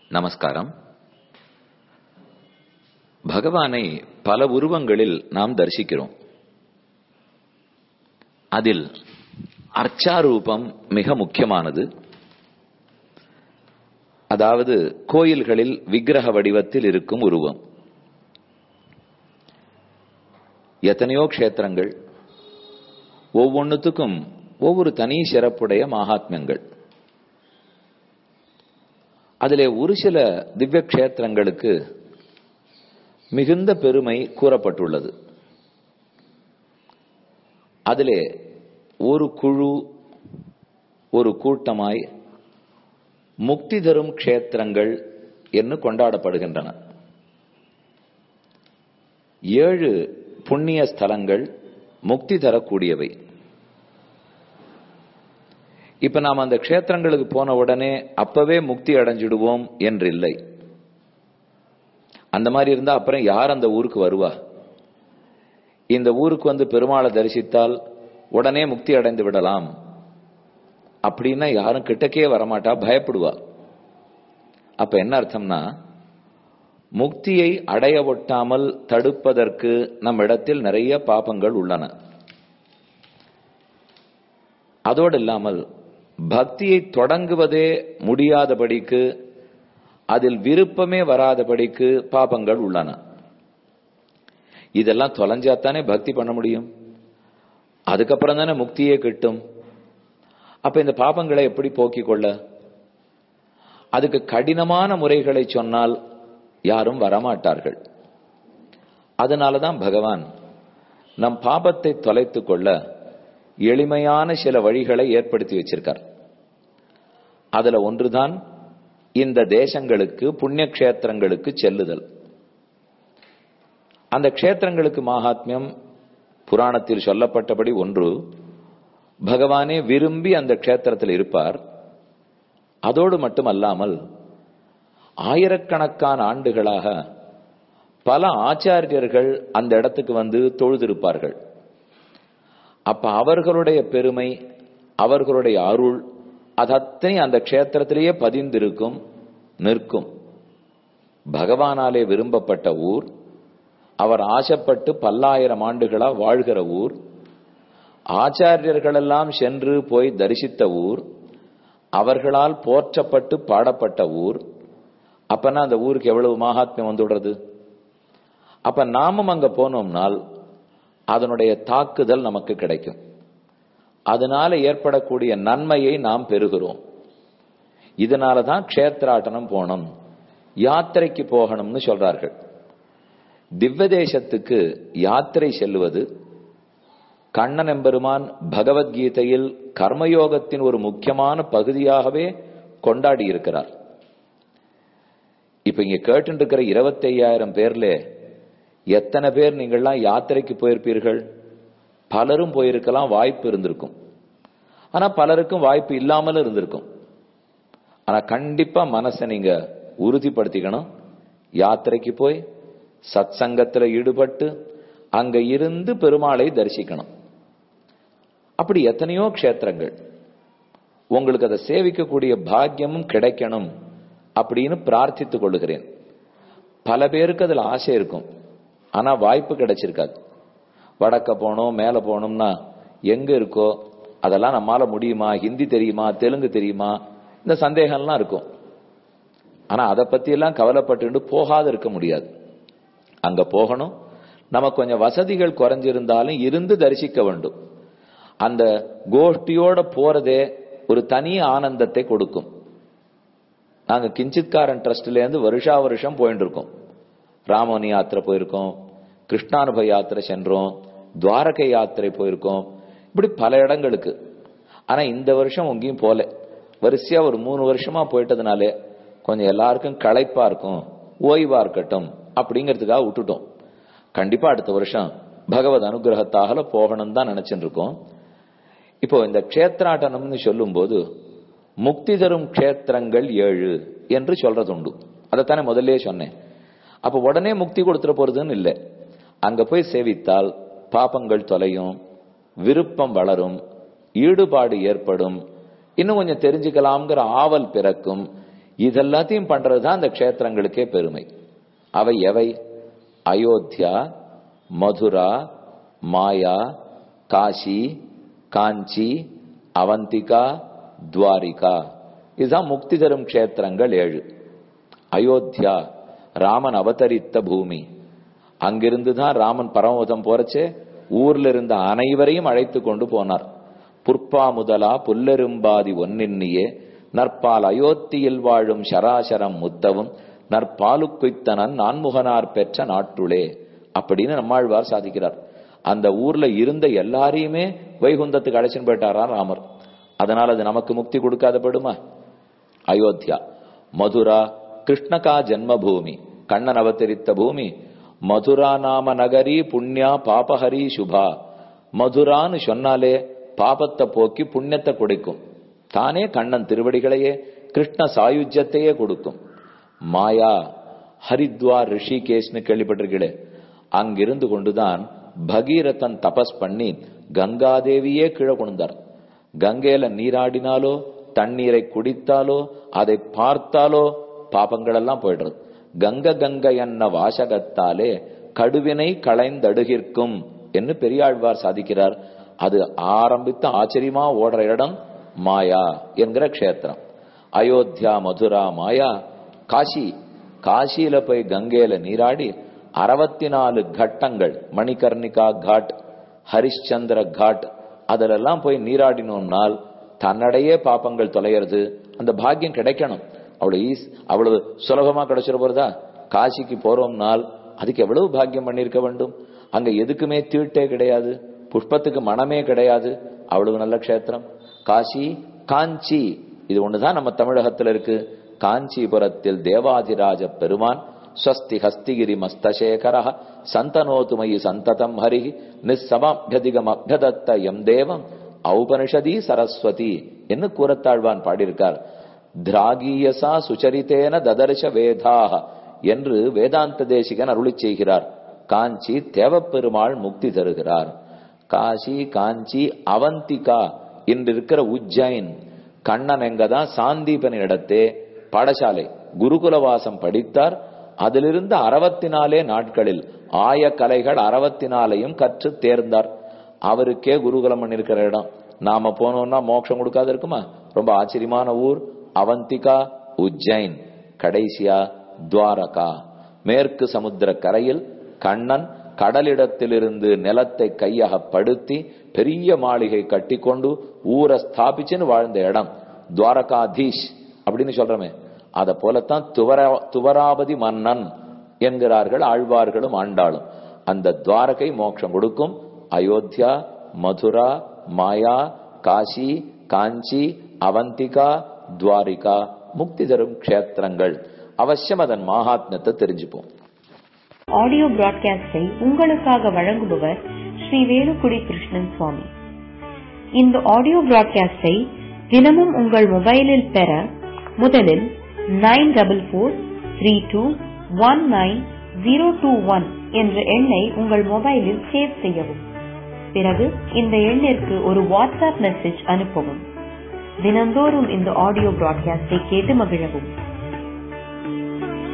நமஸ்காரம் பகவானை பல உருவங்களில் நாம் தரிசிக்கிறோம் அதில் அர்ச்சாரூபம் மிக முக்கியமானது அதாவது கோயில்களில் விக்கிரக வடிவத்தில் இருக்கும் உருவம் எத்தனையோ க்ஷேத்திரங்கள் ஒவ்வொன்றுத்துக்கும் ஒவ்வொரு தனி சிறப்புடைய மகாத்மியங்கள் அதிலே ஒரு சில திவ்ய கஷேத்திரங்களுக்கு மிகுந்த பெருமை கூறப்பட்டுள்ளது அதிலே ஒரு குழு ஒரு கூட்டமாய் முக்தி தரும் க்ஷேத்திரங்கள் என்று கொண்டாடப்படுகின்றன ஏழு புண்ணிய ஸ்தலங்கள் முக்தி தரக்கூடியவை இப்ப நாம் அந்த க்ஷேத்திரங்களுக்கு போன உடனே அப்பவே முக்தி அடைஞ்சிடுவோம் என்று இல்லை அந்த மாதிரி இருந்தா அப்புறம் யார் அந்த ஊருக்கு வருவா இந்த ஊருக்கு வந்து பெருமாளை தரிசித்தால் உடனே முக்தி அடைந்து விடலாம் அப்படின்னா யாரும் கிட்டக்கே வரமாட்டா பயப்படுவா அப்ப என்ன அர்த்தம்னா முக்தியை அடைய ஒட்டாமல் தடுப்பதற்கு நம் இடத்தில் நிறைய பாபங்கள் உள்ளன அதோடு இல்லாமல் பக்தியை தொடங்குவதே முடியாதபடிக்கு அதில் விருப்பமே வராதபடிக்கு பாபங்கள் உள்ளன இதெல்லாம் தொலைஞ்சாத்தானே பக்தி பண்ண முடியும் அதுக்கப்புறம் தானே முக்தியே கிட்டும் அப்ப இந்த பாபங்களை எப்படி போக்கிக் கொள்ள அதுக்கு கடினமான முறைகளை சொன்னால் யாரும் வரமாட்டார்கள் அதனாலதான் பகவான் நம் பாபத்தை தொலைத்துக் கொள்ள எளிமையான சில வழிகளை ஏற்படுத்தி வச்சிருக்கார் அதுல ஒன்றுதான் இந்த தேசங்களுக்கு புண்ணிய கஷேத்திரங்களுக்கு செல்லுதல் அந்த க்ஷேத்திரங்களுக்கு மகாத்மியம் புராணத்தில் சொல்லப்பட்டபடி ஒன்று பகவானே விரும்பி அந்த க்ஷேத்திரத்தில் இருப்பார் அதோடு மட்டுமல்லாமல் ஆயிரக்கணக்கான ஆண்டுகளாக பல ஆச்சாரியர்கள் அந்த இடத்துக்கு வந்து தொழுதிருப்பார்கள் அப்ப அவர்களுடைய பெருமை அவர்களுடைய அருள் அது அத்தனை அந்த க்ஷேத்திரத்திலேயே பதிந்திருக்கும் நிற்கும் பகவானாலே விரும்பப்பட்ட ஊர் அவர் ஆசைப்பட்டு பல்லாயிரம் ஆண்டுகளா வாழ்கிற ஊர் ஆச்சாரியர்களெல்லாம் சென்று போய் தரிசித்த ஊர் அவர்களால் போற்றப்பட்டு பாடப்பட்ட ஊர் அப்பனா அந்த ஊருக்கு எவ்வளவு மகாத்மியம் வந்துடுறது அப்ப நாமும் அங்க போனோம்னால் அதனுடைய தாக்குதல் நமக்கு கிடைக்கும் அதனால ஏற்படக்கூடிய நன்மையை நாம் பெறுகிறோம் இதனால தான் க்ஷேத்ராட்டனம் போனோம் யாத்திரைக்கு போகணும்னு சொல்றார்கள் திவ்ய தேசத்துக்கு யாத்திரை செல்லுவது கண்ணன் எம்பெருமான் பகவத்கீதையில் கர்மயோகத்தின் ஒரு முக்கியமான பகுதியாகவே கொண்டாடி இருக்கிறார் இப்ப இங்க கேட்டு இருக்கிற இருபத்தி ஐயாயிரம் பேர்ல எத்தனை பேர் நீங்கள்லாம் யாத்திரைக்கு போயிருப்பீர்கள் பலரும் போயிருக்கலாம் வாய்ப்பு இருந்திருக்கும் ஆனா பலருக்கும் வாய்ப்பு இல்லாமலும் இருந்திருக்கும் ஆனா கண்டிப்பா மனசை நீங்க உறுதிப்படுத்திக்கணும் யாத்திரைக்கு போய் சத் சங்கத்துல ஈடுபட்டு அங்க இருந்து பெருமாளை தரிசிக்கணும் அப்படி எத்தனையோ க்ஷேத்திரங்கள் உங்களுக்கு அதை சேவிக்கக்கூடிய பாக்கியமும் கிடைக்கணும் அப்படின்னு பிரார்த்தித்துக் கொள்ளுகிறேன் பல பேருக்கு அதுல ஆசை இருக்கும் ஆனா வாய்ப்பு கிடைச்சிருக்காது வடக்க போனோம் மேல போனோம்னா எங்க இருக்கோ அதெல்லாம் நம்மால முடியுமா ஹிந்தி தெரியுமா தெலுங்கு தெரியுமா இந்த சந்தேகம்லாம் இருக்கும் ஆனா அதை பத்தி எல்லாம் கவலைப்பட்டு போகாத இருக்க முடியாது அங்க போகணும் நமக்கு கொஞ்சம் வசதிகள் குறைஞ்சிருந்தாலும் இருந்து தரிசிக்க வேண்டும் அந்த கோஷ்டியோட போறதே ஒரு தனி ஆனந்தத்தை கொடுக்கும் நாங்க கிஞ்சித்காரன் ட்ரஸ்ட்ல இருந்து வருஷா வருஷம் போயிட்டு இருக்கோம் ராமோனி யாத்திரை போயிருக்கோம் கிருஷ்ணானுபவ யாத்திரை சென்றோம் துவாரகை யாத்திரை போயிருக்கோம் இப்படி பல இடங்களுக்கு ஆனா இந்த வருஷம் எங்கேயும் போல வரிசையா ஒரு மூணு வருஷமா போயிட்டதுனாலே கொஞ்சம் எல்லாருக்கும் களைப்பா இருக்கும் ஓய்வா இருக்கட்டும் அப்படிங்கிறதுக்காக விட்டுட்டோம் கண்டிப்பா அடுத்த வருஷம் பகவத் அனுகிரகத்தாக போகணும் தான் நினைச்சுட்டு இருக்கோம் இப்போ இந்த க்ஷேத்ராட்டனம்னு சொல்லும் போது முக்தி தரும் க்ஷேத்திரங்கள் ஏழு என்று சொல்றது உண்டு அதைத்தானே முதல்ல சொன்னேன் அப்ப உடனே முக்தி கொடுத்துட போறதுன்னு இல்லை அங்க போய் சேவித்தால் பாபங்கள் தொலையும் விருப்பம் வளரும் ஈடுபாடு ஏற்படும் இன்னும் கொஞ்சம் தெரிஞ்சுக்கலாம்ங்கிற ஆவல் பிறக்கும் இதெல்லாத்தையும் பண்றதுதான் அந்த க்ஷேத்திரங்களுக்கே பெருமை அவை எவை அயோத்தியா மதுரா மாயா காஷி காஞ்சி அவந்திகா துவாரிகா இதுதான் முக்தி தரும் க்ஷேத்திரங்கள் ஏழு அயோத்தியா ராமன் அவதரித்த பூமி அங்கிருந்து தான் ராமன் பரமபதம் போறச்சே ஊர்ல இருந்த அனைவரையும் அழைத்து கொண்டு போனார் புற்பா முதலா புல்லெரும்பாதி ஒன்னின்னியே நற்பால் அயோத்தியில் வாழும் சராசரம் முத்தவும் நற்பாலுக்குய்த்தனன் நான்முகனார் பெற்ற நாட்டுளே அப்படின்னு நம்மாழ்வார் சாதிக்கிறார் அந்த ஊர்ல இருந்த எல்லாரையுமே வைகுந்தத்துக்கு அழைச்சின்னு போயிட்டாரா ராமர் அதனால் அது நமக்கு முக்தி கொடுக்காத படுமா அயோத்தியா மதுரா கிருஷ்ணகா ஜென்மபூமி கண்ணன் அவதரித்த பூமி மதுரா நாம நகரி புண்ணியா பாபஹரி சுபா மதுரான்னு சொன்னாலே பாபத்தை போக்கி புண்ணியத்தை கொடுக்கும் தானே கண்ணன் திருவடிகளையே கிருஷ்ண சாயுஜ்யத்தையே கொடுக்கும் மாயா ஹரித்வார் ரிஷிகேஷ்னு கேள்விப்பட்டிருக்கீங்களே அங்கிருந்து கொண்டுதான் பகீரதன் தபஸ் பண்ணி கங்காதேவியே கீழே கொண்டார் கங்கையில நீராடினாலோ தண்ணீரை குடித்தாலோ அதை பார்த்தாலோ பாபங்கள் எல்லாம் போயிடுறது கங்க கங்க என்ன வாசகத்தாலே கடுவினை களைந்தடுகிற்கும் என்று பெரியாழ்வார் சாதிக்கிறார் அது ஆரம்பித்த ஆச்சரியமா ஓடுற இடம் மாயா என்கிற க்ஷேத்திரம் அயோத்தியா மதுரா மாயா காஷி காசியில போய் கங்கையில நீராடி அறுபத்தி நாலு கட்டங்கள் மணிகர்ணிகா காட் ஹரிಶ್ಚಂದ್ರ காட் அதிலெல்லாம் போய் நீராடினோம்னால் தன்னடையே பாப்பங்கள் தொலைகிறது அந்த பாக்கியம் கிடைக்கணும் அவ்வளவு ஈஸ் அவ்வளவு சுலபமா கிடைச்சிட போறதா காசிக்கு போறோம்னால் அதுக்கு எவ்வளவு பாக்கியம் பண்ணிருக்க வேண்டும் அங்க எதுக்குமே தீட்டே கிடையாது புஷ்பத்துக்கு மனமே கிடையாது அவ்வளவு நல்ல க்ஷேத்திரம் காசி காஞ்சி இது ஒண்ணுதான் நம்ம தமிழகத்துல இருக்கு காஞ்சிபுரத்தில் தேவாதிராஜ பெருமான் ஸ்வஸ்தி ஹஸ்திகிரி மஸ்தசேகர சந்தனோதுமயி சந்ததம் ஹரி நிஸ்ஸமாபியதிகம் அபியதத்த எம் தேவம் ஔபனிஷதி சரஸ்வதி என்று கூறத்தாழ்வான் பாடியிருக்கார் திராகீயசா சுச்சரித்தேன ததர்ஷ வேதாக என்று வேதாந்த தேசிகன் அருளி செய்கிறார் காஞ்சி தேவப்பெருமாள் முக்தி தருகிறார் காசி காஞ்சி அவந்திகா இன்று இருக்கிற உஜ்ஜைன் கண்ணன் எங்கதான் சாந்தீபன் இடத்தே பாடசாலை குருகுலவாசம் படித்தார் அதிலிருந்து அறுபத்தி நாலே நாட்களில் ஆய கலைகள் அறுபத்தி நாலையும் கற்று தேர்ந்தார் அவருக்கே குருகுலம் பண்ணிருக்கிற இடம் நாம போனோம்னா மோட்சம் கொடுக்காது இருக்குமா ரொம்ப ஆச்சரியமான ஊர் அவந்திகா உஜ்ஜைன் கடைசியா துவாரகா மேற்கு சமுத்திர கரையில் கண்ணன் கடலிடத்திலிருந்து நிலத்தை கையகப்படுத்தி பெரிய மாளிகை கட்டிக்கொண்டு ஊரை ஸ்தாபிச்சுன்னு வாழ்ந்த இடம் துவாரகாதீஷ் அப்படின்னு சொல்றமே அத போலத்தான் துவரா துவராபதி மன்னன் என்கிறார்கள் ஆழ்வார்களும் ஆண்டாளும் அந்த துவாரகை மோட்சம் கொடுக்கும் அயோத்தியா மதுரா மாயா காசி காஞ்சி அவந்திகா துவாரிகா முக்தி தரும் க்ஷேத்திரங்கள் அவசியம் அதன் மகாத்மியத்தை தெரிஞ்சுப்போம் ஆடியோ பிராட்காஸ்டை உங்களுக்காக வழங்குபவர் ஸ்ரீ வேலுக்குடி கிருஷ்ணன் சுவாமி இந்த ஆடியோ பிராட்காஸ்டை தினமும் உங்கள் மொபைலில் பெற முதலில் nine double four three two one nine zero two one என்ற எண்ணை உங்கள் மொபைலில் சேவ் செய்யவும் பிறகு இந்த எண்ணிற்கு ஒரு வாட்ஸ்அப் மெசேஜ் அனுப்பவும் தினந்தோறும் இந்த ஆடியோ பிராட்காஸ்டை கேட்டு மகிழவும்